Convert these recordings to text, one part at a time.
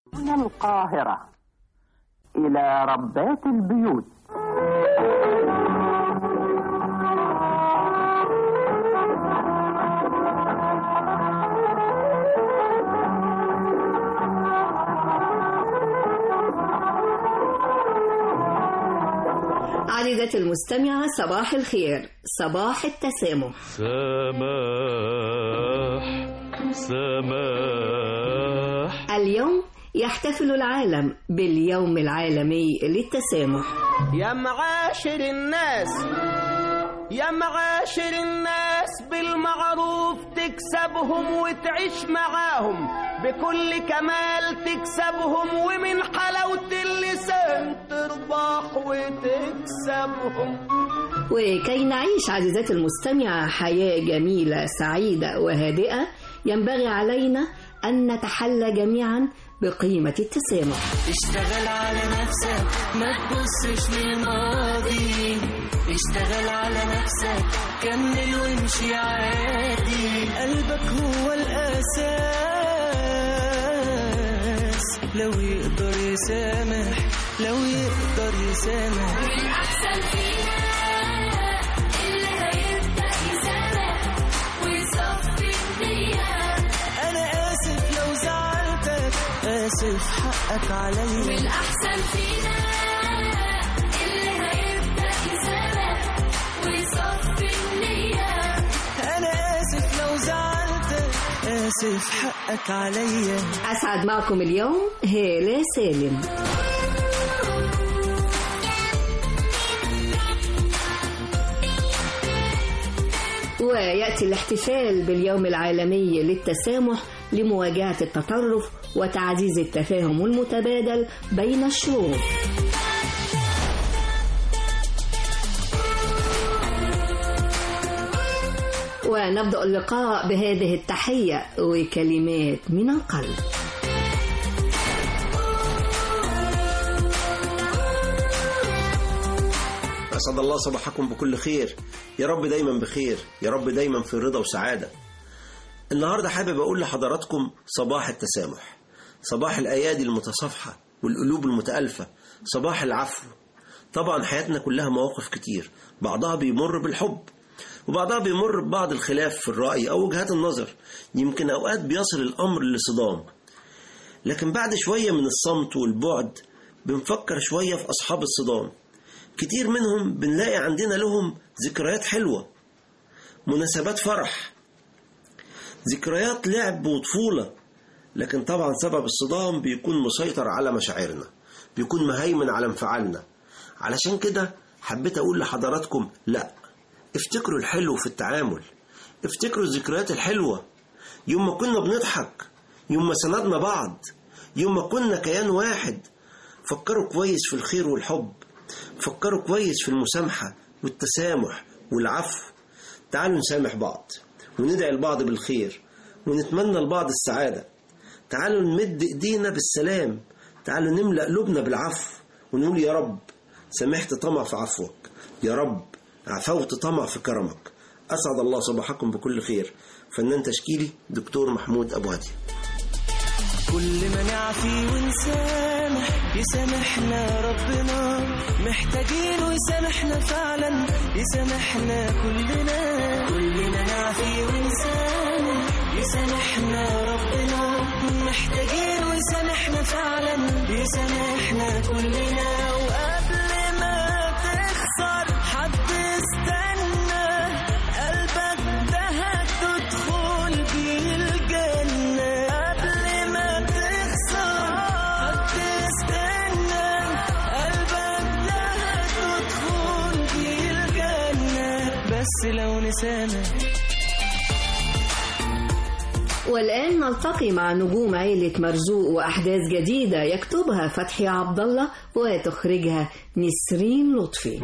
من القاهرة إلى ربات البيوت عزيزتي المستمعة صباح الخير صباح التسامح سماح سماح اليوم يحتفل العالم باليوم العالمي للتسامح يا معاشر الناس يا معاشر الناس بالمعروف تكسبهم وتعيش معاهم بكل كمال تكسبهم ومن حلاوة اللسان تربح وتكسبهم وكي نعيش عزيزتي المستمعة حياة جميلة سعيدة وهادئة ينبغي علينا أن نتحلى جميعا بقيمة التسامح اشتغل على نفسك ما تبصش للماضي اشتغل على نفسك كمل وامشي عادي قلبك هو الأساس لو يقدر يسامح لو يقدر يسامح الأحسن فينا اللي هيبدأ يسامح ويصفي النية أنا آسف لو زعلتك آسف حقك عليا والأحسن فينا اللي هيبدأ يسامح ويصفي النية أنا آسف لو زعلتك آسف حقك عليا أسعد معكم اليوم هالة سالم ويأتي الاحتفال باليوم العالمي للتسامح لمواجهة التطرف وتعزيز التفاهم المتبادل بين الشعوب ونبدأ اللقاء بهذه التحية وكلمات من القلب أسعد الله صباحكم بكل خير يا رب دايما بخير يا رب دايما في رضا وسعادة النهاردة حابب أقول لحضراتكم صباح التسامح صباح الأيادي المتصافحة والقلوب المتألفة صباح العفو طبعا حياتنا كلها مواقف كتير بعضها بيمر بالحب وبعضها بيمر ببعض الخلاف في الرأي أو وجهات النظر يمكن أوقات بيصل الأمر لصدام لكن بعد شوية من الصمت والبعد بنفكر شوية في أصحاب الصدام كتير منهم بنلاقي عندنا لهم ذكريات حلوة مناسبات فرح ذكريات لعب وطفولة لكن طبعا سبب الصدام بيكون مسيطر على مشاعرنا بيكون مهيمن على انفعالنا علشان كده حبيت أقول لحضراتكم لا افتكروا الحلو في التعامل افتكروا الذكريات الحلوة يوم ما كنا بنضحك يوم ما سندنا بعض يوم ما كنا كيان واحد فكروا كويس في الخير والحب فكروا كويس في المسامحة والتسامح والعفو تعالوا نسامح بعض وندعي البعض بالخير ونتمنى لبعض السعادة تعالوا نمد ايدينا بالسلام تعالوا نملأ قلوبنا بالعفو ونقول يا رب سمحت طمع في عفوك يا رب عفوت طمع في كرمك أسعد الله صباحكم بكل خير فنان تشكيلي دكتور محمود أبو هادي كل ما نعفي ونسامح يسامحنا ربنا محتاجينه يسامحنا فعلا يسامحنا كلنا كلنا نعفي ونسامح يسامحنا ربنا محتاجينه يسامحنا فعلا يسامحنا كلنا وقبل ما تخسر حد استنى قلبك ده هتدخل بيه الجنة قبل ما تخسر حد استنى قلبك ده هتدخل بيه الجنة بس لو نسامح والآن نلتقي مع نجوم عيلة مرزوق وأحداث جديدة يكتبها فتحي عبد الله وتخرجها نسرين لطفي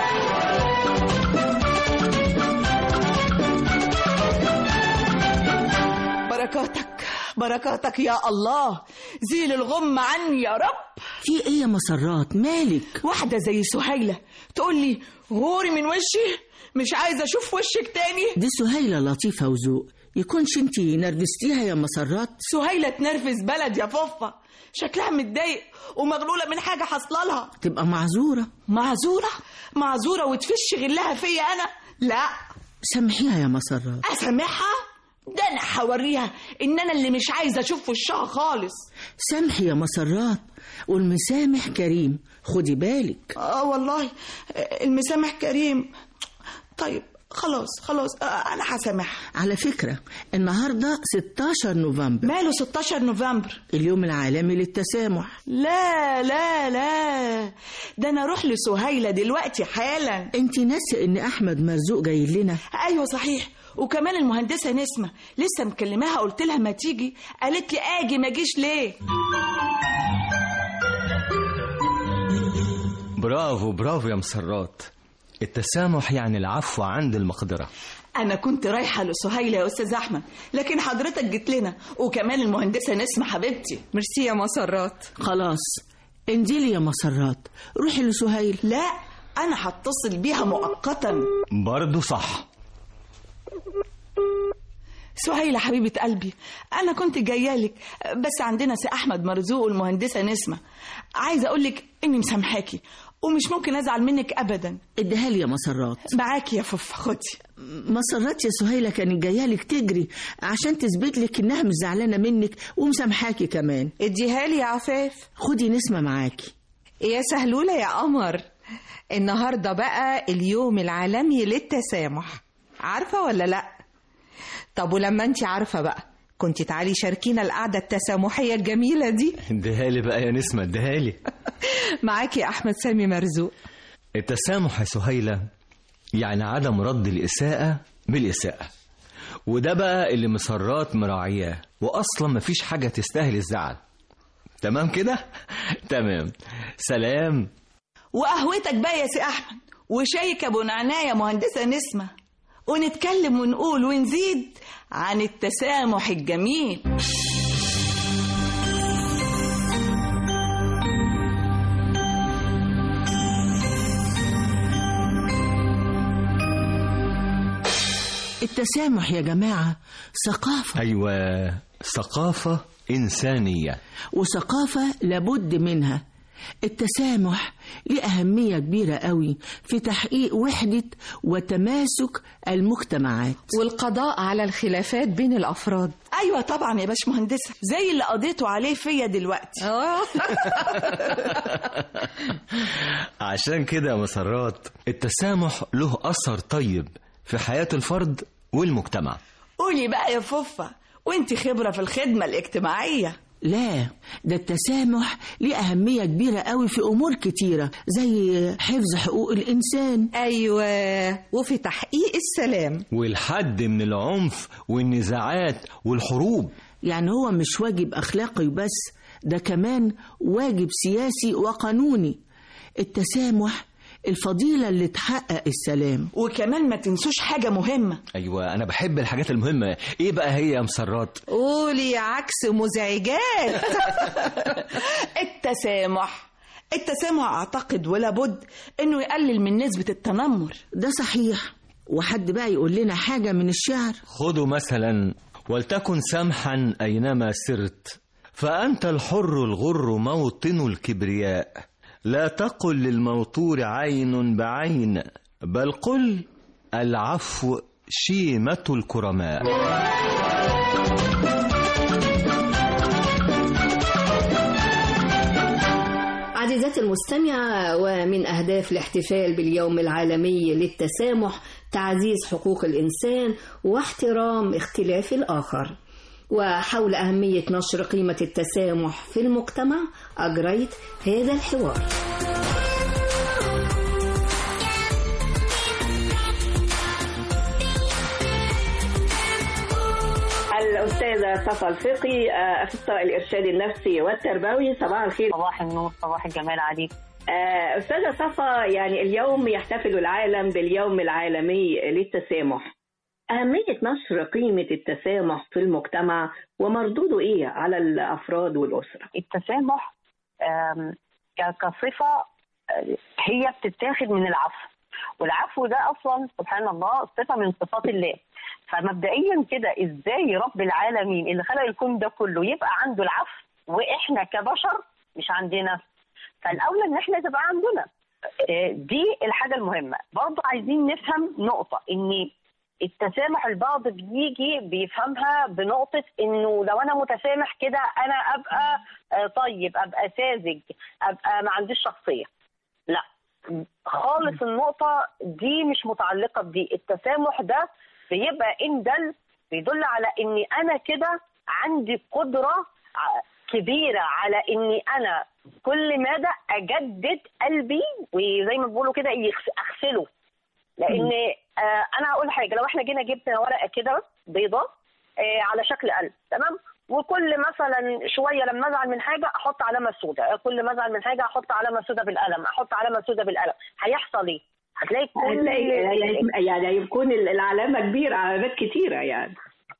بركاتك بركاتك يا الله زيل الغم عني يا رب في ايه يا مسرات مالك واحدة زي سهيلة تقول لي غوري من وشي مش عايزة أشوف وشك تاني دي سهيلة لطيفة وذوق يكونش انت نرجستيها يا مسرات سهيلة تنرفز بلد يا فوفا شكلها متضايق ومغلولة من حاجة حصلة لها تبقى معذورة معذورة معذورة وتفش غلها فيا أنا لا سامحيها يا مسرات أسامحها ده أنا هوريها إن أنا اللي مش عايزة أشوف وشها خالص سامحي يا مسرات والمسامح كريم خدي بالك آه والله المسامح كريم طيب خلاص خلاص آه أنا هسامحها على فكرة النهاردة 16 نوفمبر ماله 16 نوفمبر اليوم العالمي للتسامح لا لا لا ده أنا أروح لسهيلة دلوقتي حالا انت ناسي ان احمد مرزوق جاي لنا ايوه صحيح وكمان المهندسه نسمه لسه مكلماها قلت لها ما تيجي قالت لي اجي ما اجيش ليه برافو برافو يا مسرات التسامح يعني العفو عند المقدرة انا كنت رايحه لسهيله يا استاذ احمد لكن حضرتك جيت لنا وكمان المهندسه نسمه حبيبتي ميرسي يا مسرات خلاص انزلي يا مسرات روحي لسهيل لا انا هتصل بيها مؤقتا برضو صح سهيلة حبيبة قلبي أنا كنت جاية لك بس عندنا سي أحمد مرزوق والمهندسة نسمة عايزة أقول لك إني مسامحاكي ومش ممكن أزعل منك أبدا اديها لي يا مسرات معاكي يا فف خدي مسرات يا سهيلة كانت جايه لك تجري عشان تثبت لك انها مش زعلانة منك ومسامحاكي كمان اديها لي يا عفاف خدي نسمة معاكي يا سهلولة يا قمر النهاردة بقى اليوم العالمي للتسامح عارفة ولا لأ؟ طب ولما انت عارفة بقى كنت تعالي شاركينا القعدة التسامحية الجميلة دي اديهالي بقى يا نسمة اديهالي معاكي يا أحمد سامي مرزوق التسامح يا سهيلة يعني عدم رد الإساءة بالإساءة وده بقى اللي مسرات مراعياه وأصلا مفيش حاجة تستاهل الزعل تمام كده؟ تمام سلام وقهوتك بقى يا سي أحمد وشايك أبو نعناع يا مهندسة نسمة ونتكلم ونقول ونزيد عن التسامح الجميل التسامح يا جماعة ثقافة أيوة ثقافة إنسانية وثقافة لابد منها التسامح ليه أهمية كبيرة قوي في تحقيق وحدة وتماسك المجتمعات والقضاء على الخلافات بين الأفراد أيوة طبعا يا باش مهندسة زي اللي قضيته عليه فيا دلوقتي عشان كده يا مسرات التسامح له أثر طيب في حياة الفرد والمجتمع قولي بقى يا فوفا وانت خبرة في الخدمة الاجتماعية لا ده التسامح ليه أهمية كبيرة قوي في أمور كتيرة زي حفظ حقوق الإنسان أيوة وفي تحقيق السلام والحد من العنف والنزاعات والحروب يعني هو مش واجب أخلاقي بس ده كمان واجب سياسي وقانوني التسامح الفضيلة اللي تحقق السلام وكمان ما تنسوش حاجة مهمة أيوة أنا بحب الحاجات المهمة إيه بقى هي يا مسرات قولي عكس مزعجات التسامح التسامح أعتقد ولا بد إنه يقلل من نسبة التنمر ده صحيح وحد بقى يقول لنا حاجة من الشعر خذوا مثلا ولتكن سمحا أينما سرت فأنت الحر الغر موطن الكبرياء لا تقل للموتور عين بعين بل قل العفو شيمة الكرماء عزيزاتي المستمعة ومن أهداف الاحتفال باليوم العالمي للتسامح تعزيز حقوق الإنسان واحترام اختلاف الآخر وحول أهمية نشر قيمة التسامح في المجتمع أجريت هذا الحوار الأستاذة صفا الفقي آه، أخصائي الإرشاد النفسي والتربوي صباح الخير صباح النور صباح الجمال عليك آه، أستاذة صفا يعني اليوم يحتفل العالم باليوم العالمي للتسامح أهمية نشر قيمة التسامح في المجتمع ومردوده إيه على الأفراد والأسرة التسامح آم، ك- كصفة آه، هي بتتاخد من العفو والعفو ده اصلا سبحان الله صفه من صفات الله فمبدئيا كده ازاي رب العالمين اللي خلق الكون ده كله يبقى عنده العفو واحنا كبشر مش عندنا فالاولى ان احنا تبقى عندنا آه، دي الحاجه المهمه برضه عايزين نفهم نقطه ان التسامح البعض بيجي بيفهمها بنقطة انه لو انا متسامح كده انا ابقى آه، طيب ابقى ساذج ابقى ما عنديش شخصية لا خالص النقطة دي مش متعلقة بدي التسامح ده بيبقى ان دل بيدل على اني انا كده عندي قدرة ع- كبيرة على اني انا كل مدى اجدد قلبي وزي ما بيقولوا كده يغس- اغسله لان آه انا هقول حاجه لو احنا جينا جبنا ورقه كده بيضه آه على شكل قلب تمام وكل مثلا شويه لما ازعل من حاجه احط علامه سوداء كل ما ازعل من حاجه احط علامه سوداء بالقلم احط علامه سوداء بالقلم هيحصل ايه هتلاقي كل هتلاقي يعني يكون العلامة كبيرة علامات كتيرة يعني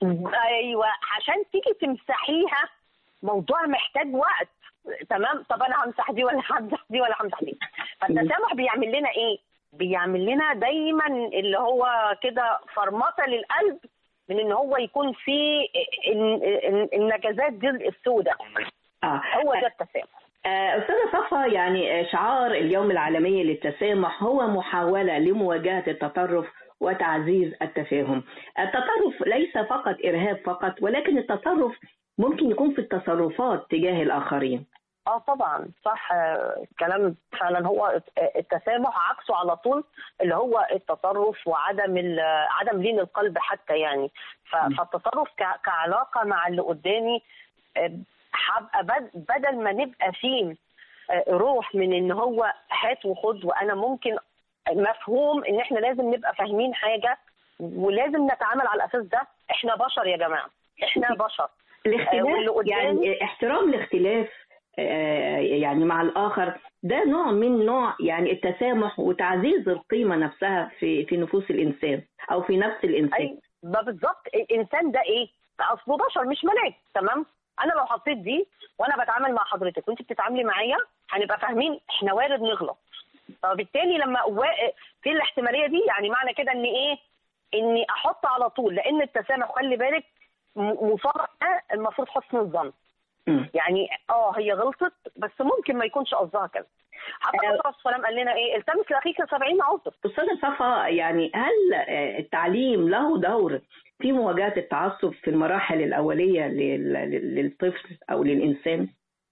ايوه عشان تيجي تمسحيها موضوع محتاج وقت تمام طب انا همسح دي ولا همسح دي ولا همسح دي فالتسامح بيعمل لنا ايه بيعمل لنا دايما اللي هو كده فرمطه للقلب من ان هو يكون في ال- ال- النجازات دي السوداء آه. هو ده التسامح آه، أستاذة صفا يعني آه، شعار اليوم العالمي للتسامح هو محاولة لمواجهة التطرف وتعزيز التفاهم التطرف ليس فقط إرهاب فقط ولكن التطرف ممكن يكون في التصرفات تجاه الآخرين اه طبعا صح آه، الكلام فعلا هو الت- التسامح عكسه على طول اللي هو التصرف وعدم ال- عدم لين القلب حتى يعني ف- فالتصرف ك- كعلاقه مع اللي قدامي آه، هبقى بد- بدل ما نبقى فيه آه، روح من ان هو هات وخد وانا ممكن مفهوم ان احنا لازم نبقى فاهمين حاجه ولازم نتعامل على الاساس ده احنا بشر يا جماعه احنا بشر آه، واللي الاختلاف قدامي- يعني احترام الاختلاف آه، يعني مع الآخر ده نوع من نوع يعني التسامح وتعزيز القيمة نفسها في في نفوس الإنسان أو في نفس الإنسان اي ما بالظبط الانسان ده ايه؟ اصله بشر مش ملاك تمام؟ انا لو حطيت دي وانا بتعامل مع حضرتك وانت بتتعاملي معايا هنبقى فاهمين احنا وارد نغلط فبالتالي لما وا- في الاحتماليه دي يعني معنى كده ان ايه؟ اني احط على طول لان التسامح خلي بالك م- مصارعه المفروض حسن الظن يعني اه هي غلطت بس ممكن ما يكونش قصدها كده حتى الرسول صلى الله عليه وسلم قال لنا ايه التمس لاخيك 70 عذر أستاذة صفا يعني هل آه، التعليم له دور في مواجهة التعصب في المراحل الأولية لل- لل- للطفل أو للإنسان؟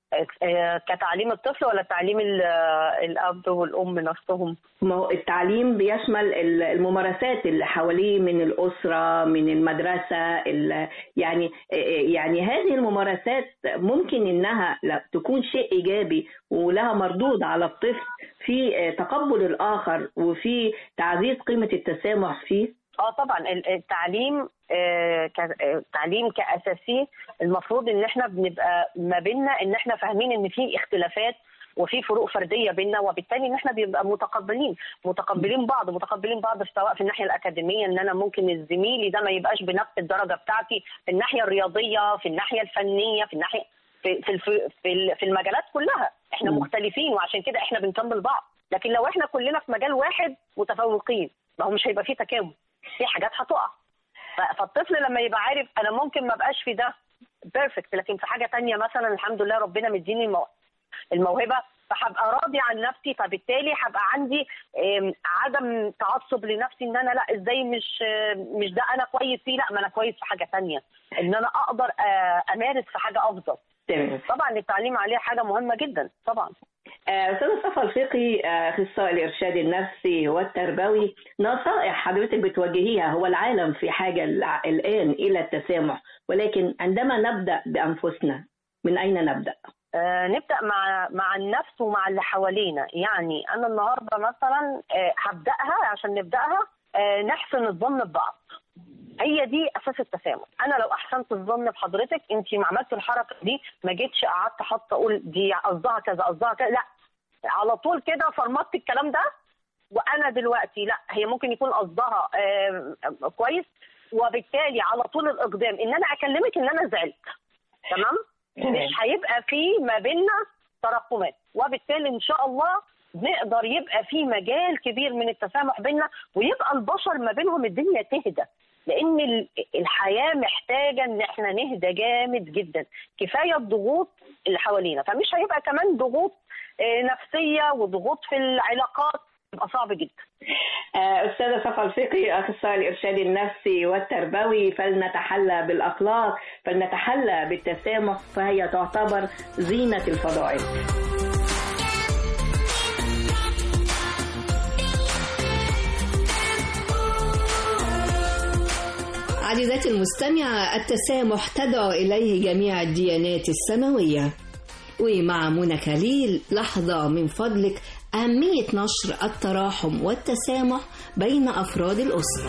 آه، كتعليم الطفل ولا تعليم ال- آه، الاب والام نفسهم ما هو التعليم بيشمل ال- الممارسات اللي حواليه من الأسرة من المدرسة ال- يعني يعني هذه الممارسات ممكن إنها لا- تكون شيء إيجابي ولها مردود على الطفل في تقبل الآخر وفي تعزيز قيمة التسامح فيه اه طبعا ال- التعليم آه، ك- آه، التعليم كاساسي المفروض ان احنا بنبقى ما بيننا ان احنا فاهمين ان في اختلافات وفي فروق فرديه بيننا وبالتالي ان احنا بنبقى متقبلين متقبلين بعض متقبلين بعض سواء في الناحيه الاكاديميه ان انا ممكن الزميلي ده ما يبقاش بنفس الدرجه بتاعتي في الناحيه الرياضيه في الناحيه الفنيه في الناحيه في في الف- في ال- في المجالات كلها احنا مم. مختلفين وعشان كده احنا بنكمل بعض لكن لو احنا كلنا في مجال واحد متفوقين ما هو مش هيبقى فيه تكامل في حاجات هتقع ف- فالطفل لما يبقى عارف انا ممكن ما ابقاش في ده بيرفكت لكن في حاجه تانية مثلا الحمد لله ربنا مديني المو... الموهبه فهبقى راضي عن نفسي فبالتالي هبقى عندي آم، عدم تعصب لنفسي ان انا لا ازاي مش آم، مش ده انا كويس فيه لا ما انا كويس في حاجه تانية ان انا اقدر آه، امارس في حاجه افضل تمام طبعا التعليم عليه حاجه مهمه جدا طبعا آه، أستاذ صفا الفقي آه، أخصائي الإرشاد النفسي والتربوي نصائح حضرتك بتوجهيها هو العالم في حاجة الع- الآن إلى التسامح ولكن عندما نبدأ بأنفسنا من أين نبدأ؟ آه، نبدا مع مع النفس ومع اللي حوالينا يعني انا النهارده مثلا آه، هبداها عشان نبداها آه، نحسن الظن ببعض هي دي اساس التسامح انا لو احسنت الظن بحضرتك انت ما عملت الحركه دي ما جيتش قعدت حاطه اقول دي قصدها كذا قصدها كذا لا على طول كده فرمطت الكلام ده وانا دلوقتي لا هي ممكن يكون قصدها آه، كويس وبالتالي على طول الاقدام ان انا اكلمك ان انا زعلت تمام مش هيبقى في ما بيننا تراكمات وبالتالي ان شاء الله نقدر يبقى في مجال كبير من التسامح بيننا ويبقى البشر ما بينهم الدنيا تهدى لان ال- الحياه محتاجه ان احنا نهدى جامد جدا كفايه الضغوط اللي حوالينا فمش هيبقى كمان ضغوط آه، نفسيه وضغوط في العلاقات يبقى صعب جدا آه، أستاذة صفا الفقي أخصائي الإرشاد النفسي والتربوي فلنتحلى بالأخلاق فلنتحلى بالتسامح فهي تعتبر زينة الفضائل عزيزتي المستمعة التسامح تدعو إليه جميع الديانات السماوية ومع منى كليل لحظة من فضلك أهمية نشر التراحم والتسامح بين أفراد الأسرة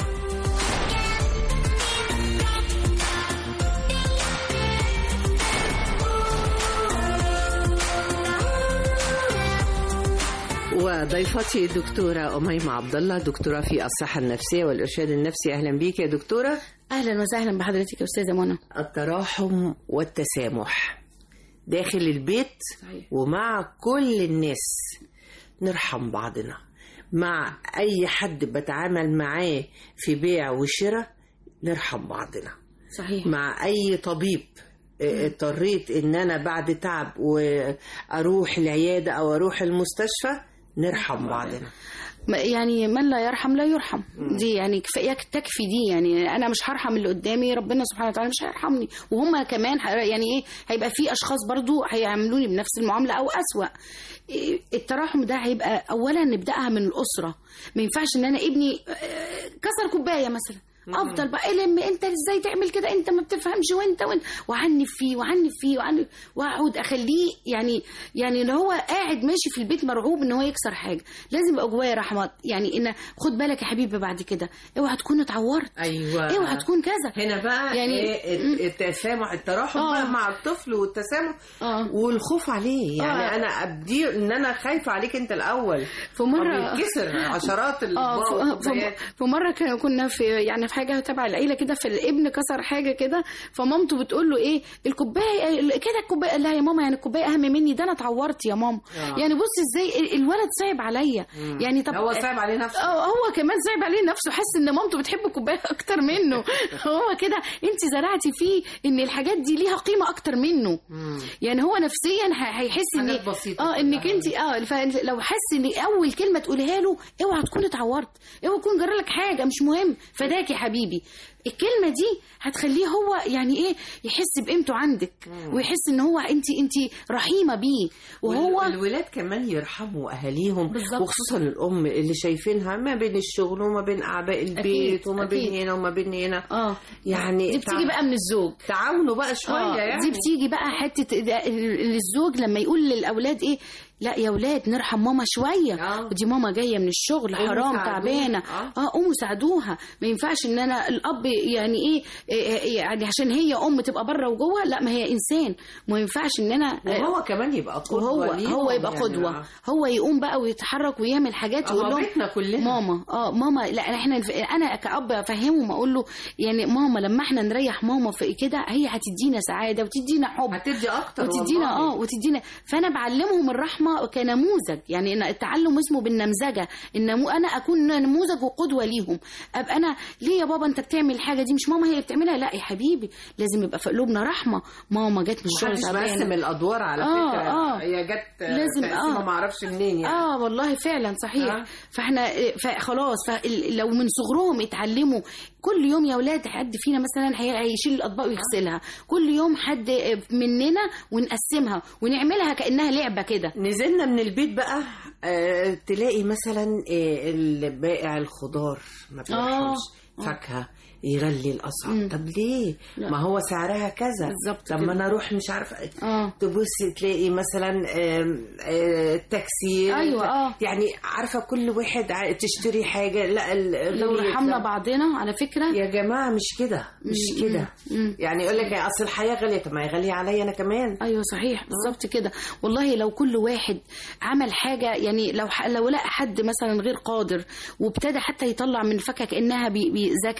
وضيفتي الدكتورة أميمة عبد الله دكتورة في الصحة النفسية والإرشاد النفسي أهلا بيك يا دكتورة اهلا وسهلا بحضرتك يا استاذه منى التراحم والتسامح داخل البيت ومع كل الناس نرحم بعضنا مع أي حد بتعامل معاه في بيع وشراء نرحم بعضنا صحيح مع أي طبيب اه، اضطريت ان انا بعد تعب واروح العياده او اروح المستشفى نرحم بعضنا ما- يعني من لا يرحم لا يرحم دي يعني كفايه تكفي دي يعني انا مش هرحم اللي قدامي ربنا سبحانه وتعالى مش هيرحمني وهم كمان ح- يعني ايه هيبقى في اشخاص برضو هيعاملوني بنفس المعامله او اسوا إيه، التراحم ده هيبقى اولا نبداها من الاسره ما ينفعش ان انا ابني آه، كسر كوبايه مثلا افضل بقى الم انت ازاي تعمل كده انت ما بتفهمش وانت وانت وعنف فيه وعنف فيه وعنف واقعد اخليه يعني يعني اللي هو قاعد ماشي في البيت مرعوب ان هو يكسر حاجه لازم يبقى جوايا رحمه يعني ان خد بالك يا حبيبي بعد كده اوعى تكون اتعورت ايوه اوعى تكون كذا هنا بقى يعني- يعني التسامح التراحم آه. بقى مع الطفل والتسامح آه. والخوف عليه يعني آه. انا ابدي ان انا خايفه عليك انت الاول في مرة بيتكسر عشرات اه الاطباق في- والكوبايات. في- في مره كان- كنا في يعني في حاجه تبع العيله كده فالابن كسر حاجه كده فمامته بتقول له ايه الكوبايه كده الكوبايه لا يا ماما يعني الكوبايه اهم مني ده انا اتعورت يا ماما آه. يعني بص ازاي ال- الولد صعب عليا مم. يعني طب هو صعب عليه نفسه. اه هو كمان صعب عليه نفسه حاسس ان مامته بتحب الكوبايه اكتر منه هو كده انت زرعتي فيه ان الحاجات دي ليها قيمه اكتر منه يعني هو نفسيا ه- هيحس ان حاجات بسيطة اه انك انت اه فلو حس ان اول كلمه تقولها له اوعى تكون اتعورت اوعى تكون جرى لك حاجه مش مهم فداك يا حبيبي الكلمه دي هتخليه هو يعني ايه يحس بقيمته عندك ويحس ان هو انت انت رحيمه بيه وهو الولاد كمان يرحموا اهاليهم بالظبط. وخصوصا الام اللي شايفينها ما بين الشغل وما بين اعباء البيت أكيد، وما بين أكيد. هنا وما بين هنا اه يعني دي بتيجي بقى من الزوج تعاونوا بقى شويه آه، يعني دي بتيجي بقى حته ده- ال- الزوج لما يقول للاولاد ايه لا يا ولاد نرحم ماما شويه آه. ودي ماما جايه من الشغل قوموا حرام ساعدوها. تعبانه آه. اه قوموا ساعدوها ما ينفعش ان انا الاب يعني ايه إيه- يعني عشان هي ام تبقى بره وجوه لا ما هي انسان ما ينفعش ان انا وهو كمان يبقى قدوه وهو ليهم هو يبقى يعني قدوه آه. هو يقوم بقى ويتحرك ويعمل حاجات آه، ويقول لهم بيتنا كلنا. ماما اه ماما لا احنا انا كأب افهمه اقول له يعني ماما لما احنا نريح ماما في كده هي هتدينا سعاده وتدينا حب هتدي اكتر وتدينا والله. اه وتدينا فانا بعلمهم الرحمه كنموذج يعني إن التعلم اسمه بالنمذجه النمو انا اكون نموذج وقدوه ليهم ابقى انا ليه يا بابا انت بتعمل الحاجه دي مش ماما هي اللي بتعملها لا يا حبيبي لازم يبقى في قلوبنا رحمه ماما جت من الشغل محدش تعبانة. مقسم الادوار على آه، فكره آه. هي جت لازم، تقسيمة آه. ما اعرفش منين يعني اه والله فعلا صحيح آه. آه. فاحنا فخلاص فلو من صغرهم اتعلموا كل يوم يا اولاد حد فينا مثلا هي- هيشيل الاطباق ويغسلها كل يوم حد مننا ونقسمها ونعملها كانها لعبه كده نزلنا من البيت بقى آه تلاقي مثلا آه البائع الخضار ما بيرحمش فاكهه يغلي الاسعار طب ليه لا. ما هو سعرها كذا بالظبط طب كده. ما انا اروح مش عارفه اه تبص تلاقي مثلا آم، آه، التاكسي أيوة، آه. يعني عارفه كل واحد ع- تشتري حاجه لا ال- لو غليت، رحمنا لا. بعضنا على فكره يا جماعه مش كده مش كده يعني يقول لك اصل الحياه غاليه طب ما هي غاليه عليا انا كمان ايوه صحيح بالظبط كده والله لو كل واحد عمل حاجه يعني لو لو لقى حد مثلا غير قادر وابتدى حتى يطلع من الفاكهه كانها بي- بي- زكاه او صدقه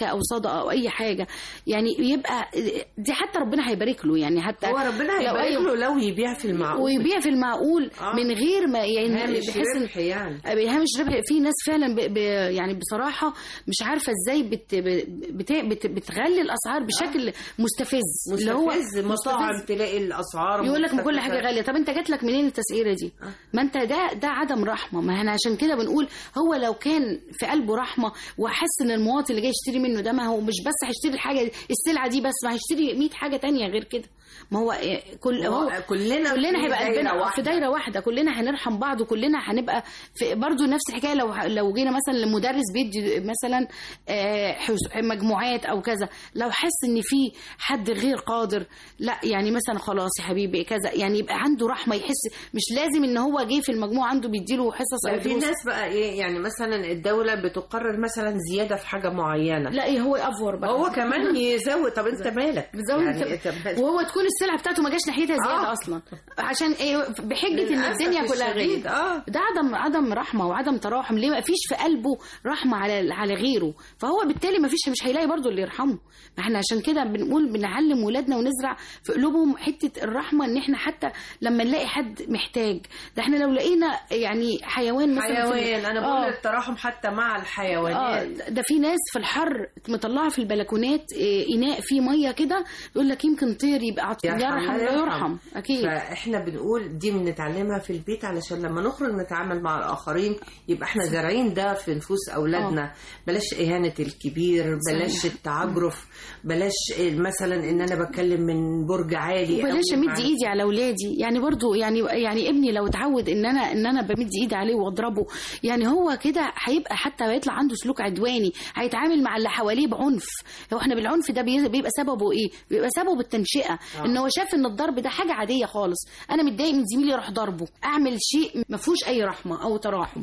رياضه او اي حاجه يعني يبقى دي حتى ربنا هيبارك له يعني حتى هو ربنا لو هيبارك أيوة. له لو يبيع في المعقول ويبيع في المعقول آه. من غير ما يعني هامش بحس إن- ربح يعني هامش ربح في ناس فعلا ب... ب... يعني بصراحه مش عارفه ازاي بت... بت... بت... بتغلي الاسعار بشكل مستفز اللي هو مستفز مطاعم تلاقي الاسعار يقول لك ما كل مستفزة. حاجه غاليه طب انت جات لك منين التسعيره دي ما انت ده ده عدم رحمه ما احنا عشان كده بنقول هو لو كان في قلبه رحمه وحس ان المواطن اللي جاي يشتري منه ده ما هو مش بس هيشتري الحاجه السلعه دي بس ما هيشتري 100 حاجه تانية غير كده ما هو إيه، كل هو هو كلنا كلنا في هيبقى دايرة قلبنا واحدة. في دايره واحده كلنا هنرحم بعض وكلنا هنبقى في برضه نفس الحكايه لو لو جينا مثلا لمدرس بيدي مثلا آه، حس- مجموعات او كذا لو حس ان في حد غير قادر لا يعني مثلا خلاص يا حبيبي كذا يعني يبقى عنده رحمه يحس مش لازم ان هو جه في المجموعه عنده بيديله حصص بقى او في دروس. ناس بقى ايه يعني مثلا الدولة بتقرر مثلا زيادة في حاجة معينة لا ايه هو يأفور بقى هو كمان يزود طب انت مالك بتزود يعني انت انت مالك؟ وهو تكون السلعه بتاعته ما جاش ناحيتها زياده آه. اصلا عشان ايه بحجه ان للأسف الدنيا كلها الشديد، غير آه. ده عدم عدم رحمه وعدم تراحم ليه ما فيش في قلبه رحمه على على غيره فهو بالتالي ما فيش مش هيلاقي برضه اللي يرحمه ما احنا عشان كده بنقول بنعلم ولادنا ونزرع في قلوبهم حته الرحمه ان احنا حتى لما نلاقي حد محتاج ده احنا لو لقينا يعني حيوان مثلا في ال- حيوان انا آه. بقول التراحم حتى مع اه الحيوانات ده في ناس في الحر مطلعه في البلكونات إيه، اناء فيه ميه كده يقول لك يمكن طير يبقى عط- يرحم لا يرحم اكيد فاحنا بنقول دي بنتعلمها في البيت علشان لما نخرج نتعامل مع الاخرين يبقى احنا زارعين ده في نفوس اولادنا بلاش اهانه الكبير بلاش صحيح. التعجرف بلاش مثلا ان انا بتكلم من برج عالي وبلاش أوي امد مع- ايدي على اولادي يعني برضو يعني يعني ابني لو اتعود ان انا ان انا بمد ايدي عليه واضربه يعني هو كده هيبقى حتى هيطلع عنده سلوك عدواني هيتعامل مع اللي حواليه بعنف هو احنا بالعنف ده بي- بيبقى سببه ايه بيبقى سببه التنشئه آه. ان هو شاف ان الضرب ده حاجه عاديه خالص انا متضايق من زميلي اروح ضربه اعمل شيء ما فيهوش اي رحمه او تراحم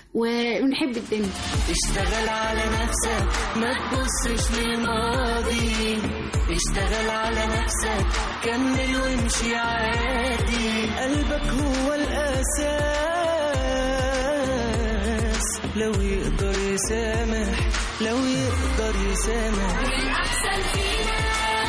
ونحب الدنيا اشتغل على نفسك ما تبصش للماضي اشتغل على نفسك كمل وامشي عادي قلبك هو الأساس لو يقدر يسامح لو يقدر يسامح الأحسن فينا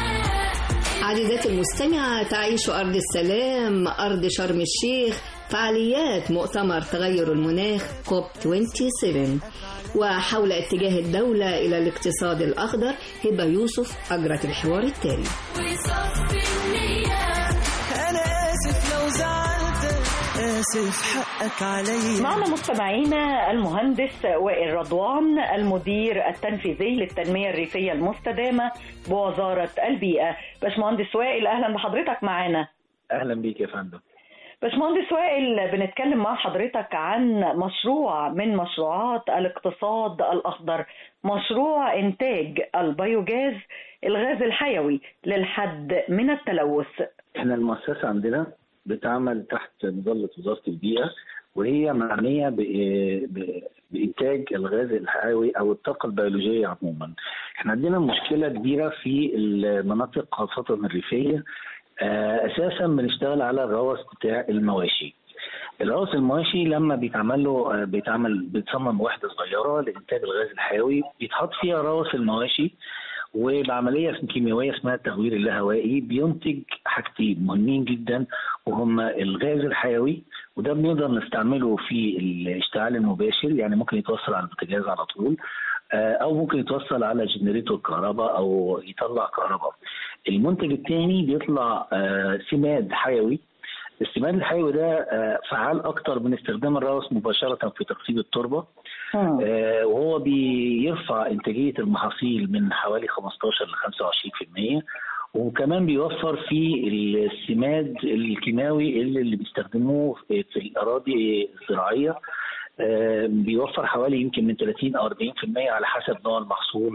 عزيزاتي المستمعة تعيش أرض السلام أرض شرم الشيخ فعاليات مؤتمر تغير المناخ كوب 27 وحول اتجاه الدولة إلى الاقتصاد الأخضر هبة يوسف أجرت الحوار التالي وصف النية أنا آسف لو زعلتك آسف حقك عليا معنا مستمعينا المهندس وائل رضوان المدير التنفيذي للتنمية الريفية المستدامة بوزارة البيئة باشمهندس وائل أهلا بحضرتك معنا اهلا بيك يا فندم باشمهندس وائل بنتكلم مع حضرتك عن مشروع من مشروعات الاقتصاد الأخضر مشروع إنتاج البيوجاز الغاز الحيوي للحد من التلوث احنا المؤسسه عندنا بتعمل تحت مظله وزاره البيئه وهي معنيه ب- ب- بانتاج الغاز الحيوي او الطاقه البيولوجيه عموما. احنا عندنا مشكله كبيره في المناطق خاصه الريفيه آه، اساسا بنشتغل على الروث بتاع المواشي. الروث المواشي لما بيتعمل له آه، بيتعمل بتصمم وحده صغيره لانتاج الغاز الحيوي بيتحط فيها روث المواشي وبعمليه كيميائيه اسمها التغوير اللاهوائي بينتج حاجتين مهمين جدا وهما الغاز الحيوي وده بنقدر نستعمله في الاشتعال المباشر يعني ممكن يتوصل على البوتاجاز على طول آه، او ممكن يتوصل على جنريتور كهرباء او يطلع كهرباء. المنتج الثاني بيطلع آه، سماد حيوي السماد الحيوي ده آه، فعال اكتر من استخدام الروث مباشره في ترطيب التربه آه، وهو بيرفع انتاجيه المحاصيل من حوالي 15 ل 25% وكمان بيوفر في السماد الكيماوي اللي, اللي بيستخدموه في في الاراضي الزراعيه آه، بيوفر حوالي يمكن من 30 او 40% على حسب نوع المحصول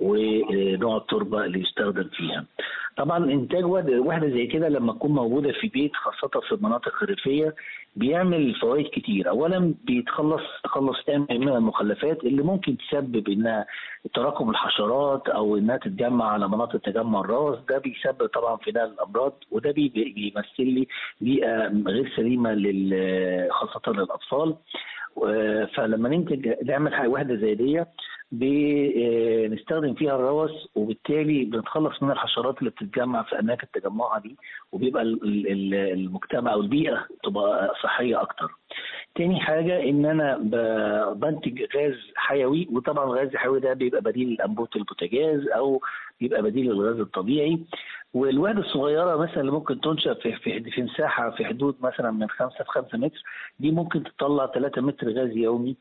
ونوع التربه اللي يستخدم فيها. طبعا انتاج وحده وحدة زي كده لما تكون موجوده في بيت خاصه في المناطق الريفيه بيعمل فوائد كتير، اولا بيتخلص تخلص تام من المخلفات اللي ممكن تسبب انها تراكم الحشرات او انها تتجمع على مناطق تجمع الراس ده بيسبب طبعا في نقل الامراض وده بي- بي- بيمثل لي بيئه غير سليمه لل- خاصه للاطفال و- فلما ننتج نعمل حاجة واحدة زي دي بنستخدم فيها الروث وبالتالي بنتخلص من الحشرات اللي بتتجمع في اماكن التجمعها دي وبيبقى ال- ال- ال- المجتمع او البيئه تبقى صحيه اكتر. تاني حاجه ان انا ب- بنتج غاز حيوي وطبعا الغاز الحيوي ده بيبقى بديل لانبوبه البوتاجاز او بيبقى بديل للغاز الطبيعي والوحده الصغيره مثلا اللي ممكن تنشا في في في مساحه في حدود مثلا من 5 في 5 متر دي ممكن تطلع 3 متر غاز يومي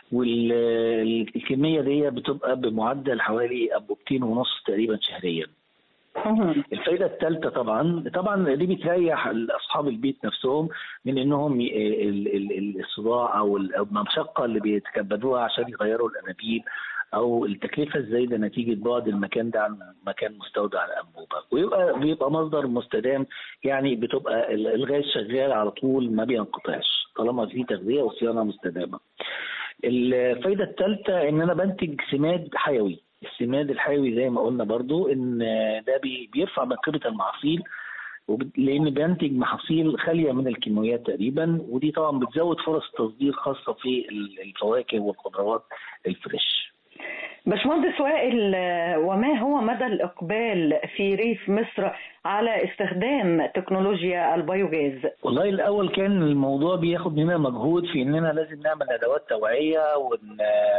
والكميه دي بتبقى بمعدل حوالي انبوبتين ونص تقريبا شهريا الفائده الثالثه طبعا طبعا دي بتريح اصحاب البيت نفسهم من انهم ي- ال- ال- ال- الصداع او ال- أو المشقه اللي بيتكبدوها عشان يغيروا الانابيب او التكلفه الزايده نتيجه بعد المكان ده عن مكان مستودع الانبوبه ويبقى بيبقى مصدر مستدام يعني بتبقى ال- الغاز شغال على طول ما بينقطعش طالما في تغذيه وصيانه مستدامه. الفايده الثالثه ان انا بنتج سماد حيوي السماد الحيوي زي ما قلنا برضو ان ده بي- بيرفع من قيمه المحاصيل وب- لان بينتج محاصيل خاليه من الكيماويات تقريبا ودي طبعا بتزود فرص التصدير خاصه في ال- الفواكه والخضروات الفريش باشمهندس وائل آه، وما هو مدى الإقبال في ريف مصر على استخدام تكنولوجيا البيوجاز؟ والله الاول كان الموضوع بياخد مننا مجهود في اننا لازم نعمل ادوات توعيه ون...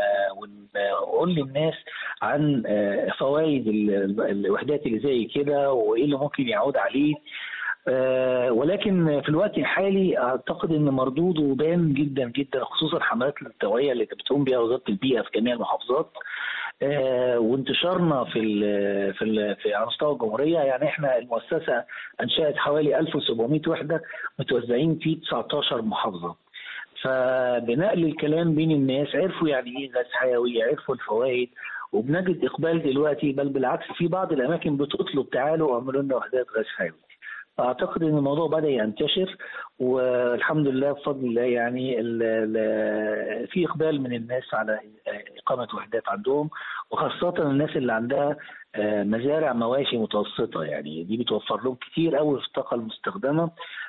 ونقول للناس عن فوائد ال- الوحدات اللي زي كده وايه اللي ممكن يعود عليه آه، ولكن في الوقت الحالي اعتقد ان مردوده بان جدا جدا خصوصا حملات التوعيه اللي بتقوم بها وزاره البيئه في جميع المحافظات آه، وانتشارنا في ال في ال في على مستوى الجمهوريه يعني احنا المؤسسه انشات حوالي 1700 وحده متوزعين في 19 محافظه فبنقل الكلام بين الناس عرفوا يعني ايه غاز حيوي عرفوا الفوائد وبنجد اقبال دلوقتي بل بالعكس في بعض الاماكن بتطلب تعالوا اعملوا لنا وحدات غاز حيوي اعتقد ان الموضوع بدا ينتشر والحمد لله بفضل الله يعني ال- ال- في اقبال من الناس على اقامه وحدات عندهم وخاصه الناس اللي عندها آه، مزارع مواشي متوسطه يعني دي بتوفر لهم كتير قوي في الطاقه المستخدمه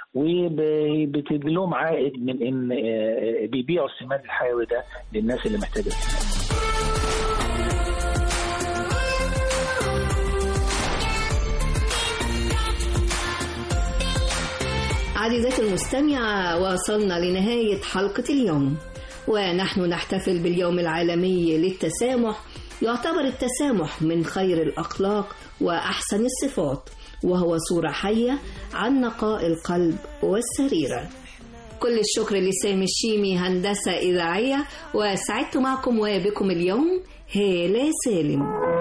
وبتجي لهم عائد من ان آه، بيبيعوا السماد الحيوي ده للناس اللي محتاجه السماد عزيزاتي المستمعة وصلنا لنهاية حلقة اليوم ونحن نحتفل باليوم العالمي للتسامح يعتبر التسامح من خير الأخلاق وأحسن الصفات وهو صورة حية عن نقاء القلب والسريرة كل الشكر لسامي الشيمي هندسة إذاعية وسعدت معكم وبكم اليوم هالة سالم